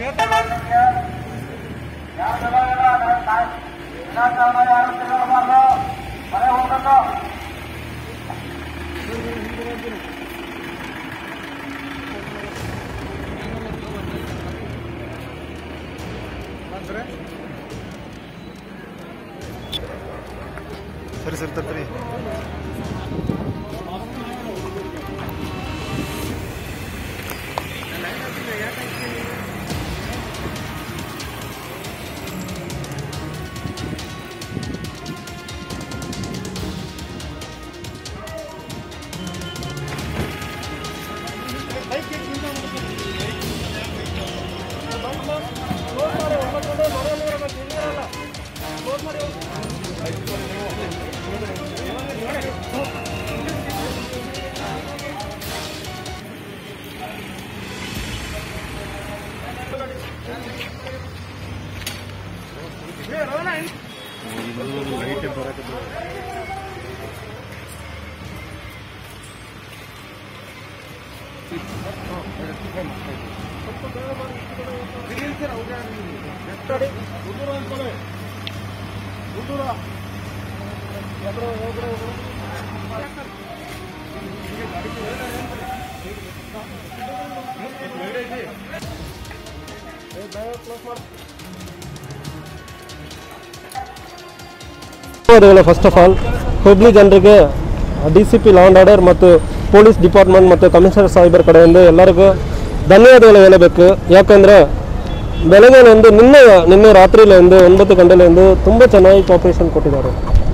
ಸರಿ ಸರಿ ತರ್ತೀರಿ ಲೈಟ್ ಬರಕತ್ತು ಧನ್ಯವಾದಗಳು ಫಸ್ಟ್ ಆಫ್ ಆಲ್ ಹುಬ್ಳಿ ಜನರಿಗೆ D C P law and order ಮತ್ತು ಪೊಲೀಸ್ ಡಿಪಾರ್ಟ್ಮೆಂಟ್ ಮತ್ತು ಕಮಿಷನರ್ ಸಾಹೇಬರ ಕಡೆಯಿಂದ ಎಲ್ಲರಿಗೂ ಧನ್ಯವಾದಗಳು ಹೇಳಬೇಕು ಯಾಕಂದರೆ ಬೆಳಗ್ಗೆ ಒಂದು ನಿನ್ನೆ ನಿನ್ನೆ ರಾತ್ರಿಲಿ ಒಂದು ಒಂಬತ್ತು ಗಂಟೆಲಿ ಒಂದು ತುಂಬ ಚೆನ್ನಾಗಿ ಕಾಪರೇಷನ್ ಕೊಟ್ಟಿದ್ದಾರೆ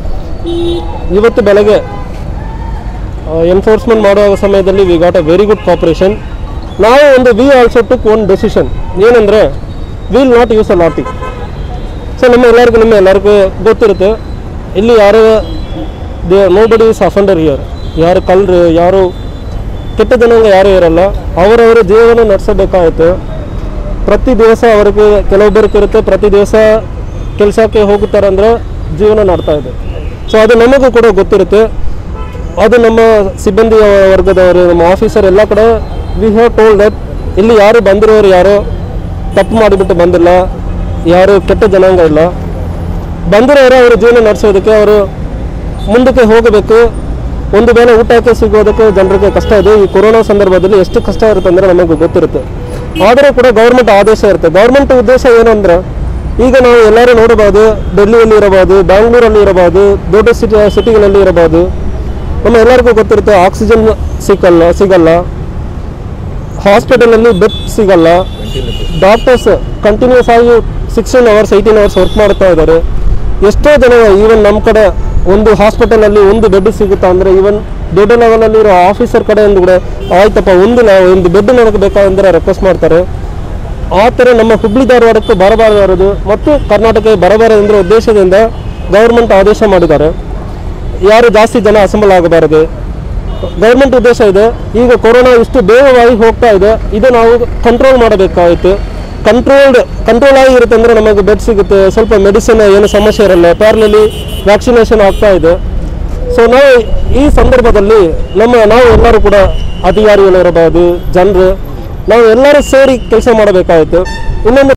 ಇವತ್ತು ಬೆಳಗ್ಗೆ ಎನ್ಫೋರ್ಸ್ಮೆಂಟ್ ಮಾಡುವ ಸಮಯದಲ್ಲಿ we got a very good cooperation ನಾವು ಒಂದು we also took one decision ಏನಂದರೆ will not use a lathi so ನಮ್ಮ ಎಲ್ಲರಿಗೂ ನಿಮ್ಮ ಎಲ್ಲರಿಗೂ ಗೊತ್ತಿರುತ್ತೆ ಇಲ್ಲಿ ಯಾರು they nobody is offender here ಯಾರು ಕಳ್ಳರು ಯಾರು ಕೆಟ್ಟ ಜನಾಂಗ ಯಾರೂ ಇರಲ್ಲ ಅವರವರ ಜೀವನ ನಡೆಸಬೇಕಾಯಿತು ಪ್ರತಿ ದಿವಸ ಅವ್ರಿಗೆ ಕೆಲವೊಬ್ಬರಿಗೆ ಇರುತ್ತೆ ಪ್ರತಿ ದಿವಸ ಕೆಲಸಕ್ಕೆ ಹೋಗುತ್ತಾರೆ ಅಂದ್ರೆ ಜೀವನ ಮಾಡ್ತಾ ಇದೆ ಸೊ ಅದು ನಮಗೂ ಕೂಡ ಗೊತ್ತಿರುತ್ತೆ ಅದು ನಮ್ಮ ಸಿಬ್ಬಂದಿ ವರ್ಗದವರು ನಮ್ಮ ಆಫೀಸರ್ ಎಲ್ಲ ಕಡೆ ವಿ ಹ್ಯಾವ್ ಟೋಲ್ಡ್ ದಟ್ ಇಲ್ಲಿ ಯಾರು ಬಂದಿರೋರು ಯಾರು ತಪ್ಪು ಮಾಡಿಬಿಟ್ಟು ಬಂದಿಲ್ಲ ಯಾರು ಕೆಟ್ಟ ಜನಾಂಗ ಇಲ್ಲ ಬಂದಿರೋರು ಅವರ ಜೀವನ ನಡೆಸೋದಕ್ಕೆ ಅವರು ಮುಂದಕ್ಕೆ ಹೋಗಬೇಕು ಒಂದು ವೇಳೆ ಊಟಕ್ಕೆ ಸಿಗೋದಕ್ಕೆ ಜನರಿಗೆ ಕಷ್ಟ ಇದೆ ಈ ಕೊರೋನಾ ಸಂದರ್ಭದಲ್ಲಿ ಎಷ್ಟು ಕಷ್ಟ ಇರುತ್ತೆ ಅಂದರೆ ನಮಗೆ ಗೊತ್ತಿರುತ್ತೆ ಆದರೂ ಕೂಡ ಗೌರ್ಮೆಂಟ್ ಆದೇಶ ಇರುತ್ತೆ ಗೌರ್ಮೆಂಟ್ ಉದ್ದೇಶ ಏನು ಅಂದ್ರೆ ಈಗ ನಾವು ಎಲ್ಲರೂ ನೋಡಬಹುದು ಡೆಲ್ಲಿಯಲ್ಲಿ ಇರಬಹುದು ಬ್ಯಾಂಗ್ಳೂರಲ್ಲಿ ಇರಬಹುದು ದೊಡ್ಡ ಸಿಟಿ ಸಿಟಿಗಳಲ್ಲಿ ಇರಬಹುದು ನಮ್ಮ ಎಲ್ಲರಿಗೂ ಗೊತ್ತಿರುತ್ತೆ ಆಕ್ಸಿಜನ್ ಸಿಗಲ್ಲ ಸಿಗಲ್ಲ ಹಾಸ್ಪಿಟಲಲ್ಲಿ ಬೆಡ್ ಸಿಗಲ್ಲ ಡಾಕ್ಟರ್ಸ್ ಕಂಟಿನ್ಯೂಸ್ ಆಗಿ sixteen hours eighteen hours work ಮಾಡ್ತಾ ಇದ್ದಾರೆ ಎಷ್ಟೋ ಜನ ಈವನ್ ನಮ್ಮ ಕಡೆ ಒಂದು ಹಾಸ್ಪಿಟಲಲ್ಲಿ ಒಂದು ಬೆಡ್ ಸಿಗುತ್ತಾ ಅಂದರೆ ಈವನ್ ದೊಡ್ಡ ಲೆವೆಲಲ್ಲಿ ಇರೋ ಆಫೀಸರ್ ಕಡೆಯಿಂದ ಕೂಡ ಆಯ್ತಪ್ಪ ಒಂದು ನಾವು ಒಂದು ಬೆಡ್ ನನಗೆ ಬೇಕಾದಂದ್ರೆ ರಿಕ್ವೆಸ್ಟ್ ಮಾಡ್ತಾರೆ ಆ ಥರ ನಮ್ಮ ಹುಬ್ಳಿ ಧಾರವಾಡಕ್ಕೆ ಬರಬಾರದು ಮತ್ತು ಕರ್ನಾಟಕಕ್ಕೆ ಬರಬಾರದು ಎಂದ್ರೆ ಉದ್ದೇಶದಿಂದ ಗೌರ್ಮೆಂಟ್ ಆದೇಶ ಮಾಡಿದ್ದಾರೆ ಯಾರು ಜಾಸ್ತಿ ಜನ ಅಸೆಂಬಲ್ ಆಗಬಾರದು ಗೌರ್ಮೆಂಟ್ ಉದ್ದೇಶ ಇದೆ ಈಗ ಕೊರೋನಾ ಇಷ್ಟು ಬೇಗವಾಗಿ ಹೋಗ್ತಾ ಇದೆ ಇದು ನಾವು ಕಂಟ್ರೋಲ್ ಮಾಡಬೇಕಾಯಿತು ಕಂಟ್ರೋಲ್ಡ್ ಕಂಟ್ರೋಲ್ ಆಗಿರುತ್ತೆ ಅಂದರೆ ನಮಗೆ ಬೆಡ್ ಸಿಗುತ್ತೆ ಸ್ವಲ್ಪ ಮೆಡಿಸಿನ್ ಏನು ಸಮಸ್ಯೆ ಇರಲ್ಲ ಪ್ಯಾರ್ಲಲ್ಲಿ ವ್ಯಾಕ್ಸಿನೇಷನ್ ಆಗ್ತಾ ಇದೆ ಸೊ ನಾವು ಈ ಸಂದರ್ಭದಲ್ಲಿ ನಮ್ಮ ನಾವು ಎಲ್ಲರೂ ಕೂಡ ಅಧಿಕಾರಿಗಳಿರಬಹುದು ಜನರು ನಾವು ಎಲ್ಲರೂ ಸೇರಿ ಕೆಲಸ ಮಾಡಬೇಕಾಯಿತು ಇನ್ನೊಂದು